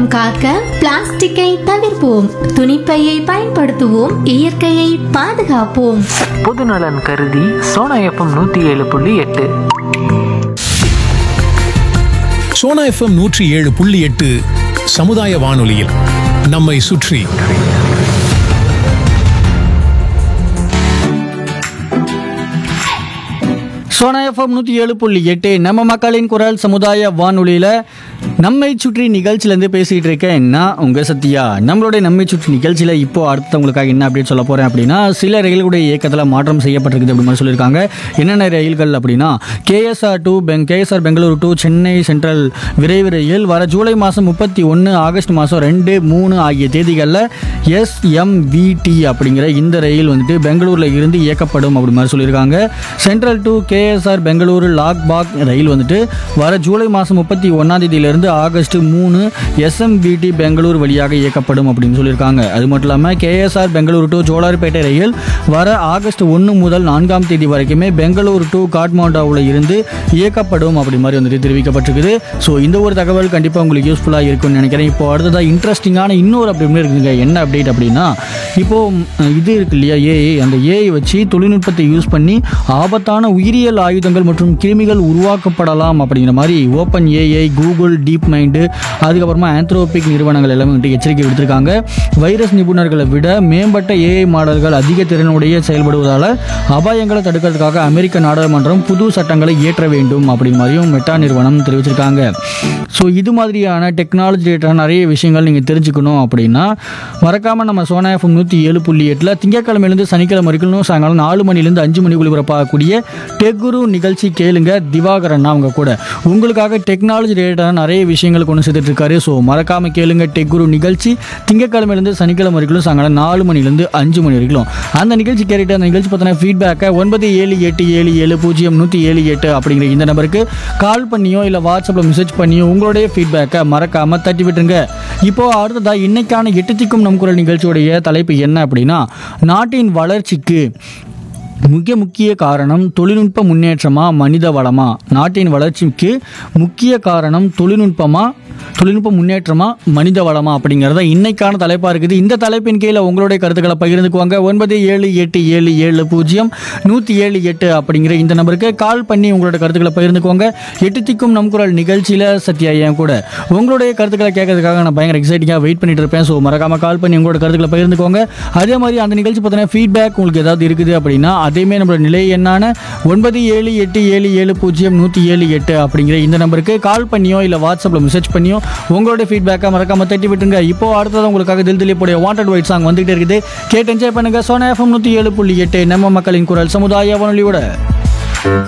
சுற்றுச்சூழல் காக்க பிளாஸ்டிக்கை தவிர்ப்போம் துணிப்பையை பயன்படுத்துவோம் இயற்கையை பாதுகாப்போம் பொதுநலன் கருதி சோனா எஃப்எம் நூற்றி ஏழு புள்ளி எட்டு சோனா எஃப்எம் நூற்றி ஏழு புள்ளி எட்டு சமுதாய வானொலியில் நம்மை சுற்றி சோனா எஃப்எம் நூற்றி ஏழு புள்ளி எட்டு நம்ம மக்களின் குரல் சமுதாய வானொலியில் நம்மை சுற்றி நிகழ்ச்சியிலேருந்து பேசிகிட்டு இருக்கேன் நான் உங்கள் சத்யா நம்மளுடைய நம்மை சுற்றி நிகழ்ச்சியில் இப்போ அடுத்தவங்களுக்காக என்ன அப்படின்னு சொல்ல போகிறேன் அப்படின்னா சில ரயில்களுடைய இயக்கத்தில் மாற்றம் செய்யப்பட்டிருக்குது அப்படி மாதிரி சொல்லியிருக்காங்க என்னென்ன ரயில்கள் அப்படின்னா கேஎஸ்ஆர் டு பெங் KSR Bengaluru to Chennai central விரைவு ரயில் வர ஜூலை மாதம் முப்பத்தி ஒன்று ஆகஸ்ட் மாதம் ரெண்டு மூணு ஆகிய தேதிகளில் எஸ்எம்விடி அப்படிங்கிற இந்த ரயில் வந்துட்டு பெங்களூரில் இருந்து இயக்கப்படும் அப்படி மாதிரி சொல்லியிருக்காங்க central to KSR Bengaluru Lalbagh ரயில் வந்துட்டு வர ஜூலை மாதம் முப்பத்தி ஒன்றாம் தேதியிலிருந்து ஆகஸ்ட் மூணு எஸ்எம்பிடி பெங்களூர் வழியாக இயக்கப்படும் அப்படின்னு சொல்லியிருக்காங்க அது மட்டும் இல்லாமல் கேஎஸ்ஆர் பெங்களூரு டு ஜோலார்பேட்டை ரயில் வர ஆகஸ்ட் ஒன்று முதல் நான்காம் தேதி வரைக்குமே பெங்களூரு டு காட்மாண்டாவில் இருந்து இயக்கப்படும் அப்படி மாதிரி வந்துட்டு தெரிவிக்கப்பட்டிருக்குது ஸோ இந்த ஒரு தகவல் கண்டிப்பாக உங்களுக்கு யூஸ்ஃபுல்லாக இருக்கும்னு நினைக்கிறேன் இப்போ அடுத்ததாக இன்ட்ரெஸ்டிங்கான இன்னொரு அப்படி இருக்குங்க என்ன அப்டேட் அப்படின்னா இப்போ ம், இது இருக்கு இல்லையா ஏஐ அந்த ஏஐ வச்சு தொழில்நுட்பத்தை யூஸ் பண்ணி ஆபத்தான உயிரியல் ஆயுதங்கள் மற்றும் கிருமிகள் உருவாக்கப்படலாம் அப்படிங்கிற மாதிரி OpenAI Google DeepMind அதுக்கப்புறமா ஆந்த்ரோபிக் நிறுவனங்கள் எல்லாமே வந்துட்டு எச்சரிக்கை விடுத்திருக்காங்க வைரஸ் நிபுணர்களை விட மேம்பட்ட ஏஐ மாடல்கள் அதிக திறனுடைய செயல்படுவதால் அபாயங்களை தடுக்கிறதுக்காக அமெரிக்க நாடாளுமன்றம் புது சட்டங்களை இயற்ற வேண்டும் அப்படின்னு மாதிரியும் மெட்டா நிறுவனம் தெரிவிச்சிருக்காங்க ஸோ இது மாதிரியான டெக்னாலஜி ரிலேட்டடாக நிறைய விஷயங்கள் நீங்கள் தெரிஞ்சுக்கணும் அப்படின்னா மறக்காமல் நம்ம சோனா எஃப்எம் நூற்றி ஏழு புள்ளி எட்டில் திங்கக்கிழமையிலேருந்து சனிக்கிழமை வரைக்கும் சாயங்காலம் நாலு மணிலேருந்து அஞ்சு மணி ஒளிபரப்பாகக்கூடிய டெக்குரு நிகழ்ச்சி கேளுங்க திவாகரன் அவங்க கூட உங்களுக்காக டெக்னாலஜி ரிலேட்டடான நிறைய விஷயங்கள் கொண்டு சேர்த்துட்டு இருக்காரு ஸோ மறக்காமல் கேளுங்க டெக்குரு நிகழ்ச்சி திங்கக்கிழமையிலேருந்து சனிக்கிழமை வரைக்கும் சாயங்காலம் நாலு மணிலேருந்து அஞ்சு மணி வரைக்கும் அந்த நிகழ்ச்சி கேட்டுட்டு அந்த நிகழ்ச்சி பார்த்தீங்கன்னா ஃபீட்பேக்கை ஒன்பது ஏழு எட்டு ஏழு ஏழு பூஜ்ஜியம் நூற்றி ஏழு எட்டு அப்படிங்கிற இந்த நம்பருக்கு கால் பண்ணியோ இல்லை வாட்ஸ்அப்பில் மெசேஜ் பண்ணியோ உங்களுடைய ஃபீட்பேக்கை மறக்காமல் தட்டி விட்டுருங்க இப்போ அடுத்ததா இன்னைக்கான எட்டு திக்கும் நம் குரல் நிகழ்ச்சியுடைய தலைப்பு என்ன அப்படின்னா நாட்டின் வளர்ச்சிக்கு முக்கிய முக்கிய காரணம் தொழில்நுட்ப முன்னேற்றமா மனித வளமா நாட்டின் வளர்ச்சிக்கு முக்கிய காரணம் தொழில்நுட்பமா தொழில்நுட்ப முன்னேற்றமா மனித வளமா அப்படிங்கிறத இன்னைக்கான தலைப்பாக இருக்குது இந்த தலைப்பின் கீழே உங்களுடைய கருத்துக்களை பகிர்ந்துக்குவாங்க ஒன்பது ஏழு எட்டு ஏழு ஏழு பூஜ்ஜியம் நூற்றி ஏழு எட்டு அப்படிங்கிற இந்த நம்பருக்கு கால் பண்ணி உங்களோட கருத்துக்களை பகிர்ந்துக்குவாங்க எட்டு திக்கும் நம் குரல் நிகழ்ச்சியில் சத்யா என் கூட உங்களுடைய கருத்துக்களை கேட்கறதுக்காக நான் பயங்கர எக்ஸைட்டிங்காக வெயிட் பண்ணிட்டு இருப்பேன் ஸோ மறக்காம கால் பண்ணி உங்களோட கருத்துக்களை பகிர்ந்துக்கோங்க அதே மாதிரி அந்த நிகழ்ச்சி பார்த்தீங்கன்னா ஃபீட்பேக் உங்களுக்கு ஏதாவது இருக்குது அப்படின்னா அதேமே நம்மளோட நிலை என்னான ஒன்பது ஏழு எட்டு ஏழு ஏழு பூஜ்ஜியம் நூற்றி ஏழு எட்டு அப்படிங்கிற இந்த நம்பருக்கு கால் பண்ணியோ இல்லை வாட்ஸ்அப்பில் மெசேஜ் பண்ணியோ உங்களுடைய ஃபீட்பேக்கை மறக்காம தட்டி விட்டுருங்க இப்போ அடுத்தது உங்களுக்காக தில் திலீப்புடைய வாண்டட் ஒயிட் சாங் வந்துகிட்டே இருக்குது கேட்டு என்ஜாய் பண்ணுங்க சோனா எஃப்எம் நூற்றி ஏழு புள்ளி எட்டு நம்ம மக்களின் குரல் சமுதாய வானொலியோட